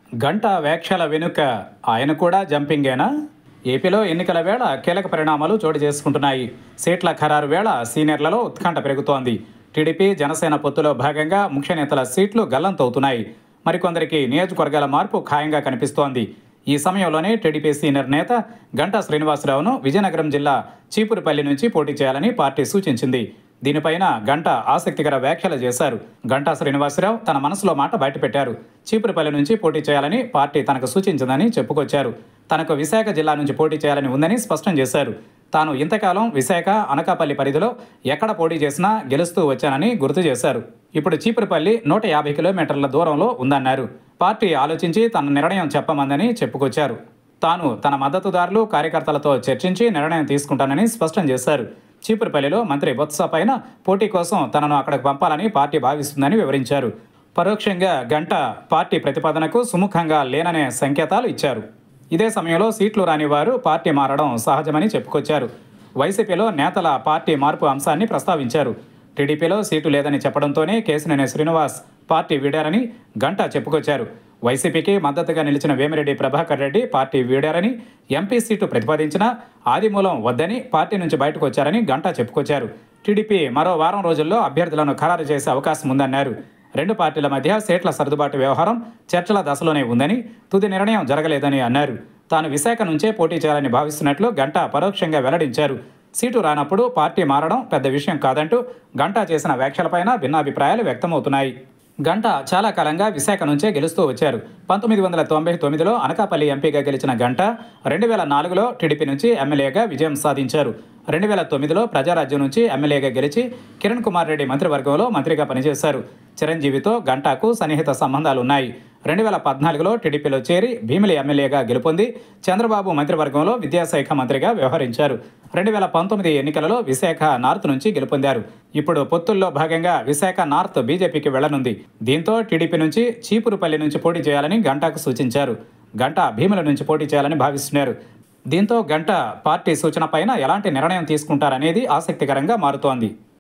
గంట వ్యాఖ్యల వెనుక ఆయన కూడా జంపింగేనా ఏపీలో ఎన్నికల వేళ కీలక పరిణామాలు చోటు చేసుకుంటున్నాయి సీట్ల ఖరారు వేళ సీనియర్లలో ఉత్కంఠ పెరుగుతోంది టీడీపీ జనసేన పొత్తులో భాగంగా ముఖ్య నేతల సీట్లు గల్లంతవుతున్నాయి మరికొందరికి నియోజకవర్గాల మార్పు ఖాయంగా కనిపిస్తోంది ఈ సమయంలోనే టీడీపీ సీనియర్ నేత గంటా శ్రీనివాసరావును విజయనగరం జిల్లా చీపురుపల్లి నుంచి పోటీ చేయాలని పార్టీ సూచించింది దీనిపైన గంట ఆసక్తికర వ్యాఖ్యలు చేశారు గంటా శ్రీనివాసరావు తన మనసులో మాట బయటపెట్టారు చీపురుపల్లి నుంచి పోటీ చేయాలని పార్టీ తనకు సూచించిందని చెప్పుకొచ్చారు తనకు విశాఖ జిల్లా నుంచి పోటీ చేయాలని ఉందని స్పష్టం చేశారు తాను ఇంతకాలం విశాఖ అనకాపల్లి పరిధిలో ఎక్కడ పోటీ చేసినా గెలుస్తూ వచ్చానని గుర్తు చేశారు ఇప్పుడు చీపురుపల్లి నూట యాభై కిలోమీటర్ల దూరంలో ఉందన్నారు పార్టీ ఆలోచించి తన నిర్ణయం చెప్పమందని చెప్పుకొచ్చారు తాను తన మద్దతుదారులు కార్యకర్తలతో చర్చించి నిర్ణయం తీసుకుంటానని స్పష్టం చేశారు చీపురుపల్లిలో మంత్రి బొత్స పైన పోటీ కోసం తనను అక్కడికి పంపాలని పార్టీ భావిస్తుందని వివరించారు పరోక్షంగా గంట పార్టీ ప్రతిపాదనకు సుముఖంగా లేననే సంకేతాలు ఇచ్చారు ఇదే సమయంలో సీట్లు రాని వారు పార్టీ మారడం సహజమని చెప్పుకొచ్చారు వైసీపీలో నేతల పార్టీ మార్పు అంశాన్ని ప్రస్తావించారు టీడీపీలో సీటు లేదని చెప్పడంతోనే కేసినేని శ్రీనివాస్ పార్టీ వీడారని గంట చెప్పుకొచ్చారు వైసీపీకి మద్దతుగా నిలిచిన వేమిరెడ్డి ప్రభాకర్ రెడ్డి పార్టీ వీడారని ఎంపీ సీటు ప్రతిపాదించినా ఆదిమూలం వద్దని పార్టీ నుంచి బయటకు వచ్చారని గంటా చెప్పుకొచ్చారు టీడీపీ మరో వారం రోజుల్లో అభ్యర్థులను ఖరారు చేసే అవకాశం ఉందన్నారు రెండు పార్టీల మధ్య సీట్ల సర్దుబాటు వ్యవహారం చర్చల దశలోనే ఉందని తుది నిర్ణయం జరగలేదని అన్నారు తాను విశాఖ నుంచే పోటీ చేయాలని భావిస్తున్నట్లు గంటా పరోక్షంగా వెల్లడించారు సీటు రానప్పుడు పార్టీ మారడం పెద్ద విషయం కాదంటూ గంటా చేసిన వ్యాఖ్యలపైన భిన్నాభిప్రాయాలు వ్యక్తమవుతున్నాయి గంట చాలా కాలంగా విశాఖ నుంచే గెలుస్తూ వచ్చారు పంతొమ్మిది వందల తొంభై తొమ్మిదిలో అనకాపల్లి ఎంపీగా గెలిచిన గంట రెండు వేల నాలుగులో టీడీపీ నుంచి ఎమ్మెల్యేగా విజయం సాధించారు రెండు వేల తొమ్మిదిలో ప్రజారాజ్యం నుంచి ఎమ్మెల్యేగా గెలిచి కిరణ్ కుమార్ రెడ్డి మంత్రివర్గంలో మంత్రిగా పనిచేశారు చిరంజీవితో గంటాకు సన్నిహిత సంబంధాలు ఉన్నాయి రెండు వేల పద్నాలుగులో టీడీపీలో చేరి భీమిలి ఎమ్మెల్యేగా గెలుపొంది చంద్రబాబు మంత్రివర్గంలో విద్యాశాఖ మంత్రిగా వ్యవహరించారు రెండు వేల పంతొమ్మిది ఎన్నికలలో విశాఖ నార్త్ నుంచి గెలుపొందారు ఇప్పుడు పొత్తుల్లో భాగంగా విశాఖ నార్త్ బీజేపీకి వెళ్లనుంది దీంతో టీడీపీ నుంచి చీపురుపల్లి నుంచి పోటీ చేయాలని గంటాకు సూచించారు గంట భీముల నుంచి పోటీ చేయాలని భావిస్తున్నారు దీంతో గంట పార్టీ సూచన పైన ఎలాంటి నిర్ణయం తీసుకుంటారనేది ఆసక్తికరంగా మారుతోంది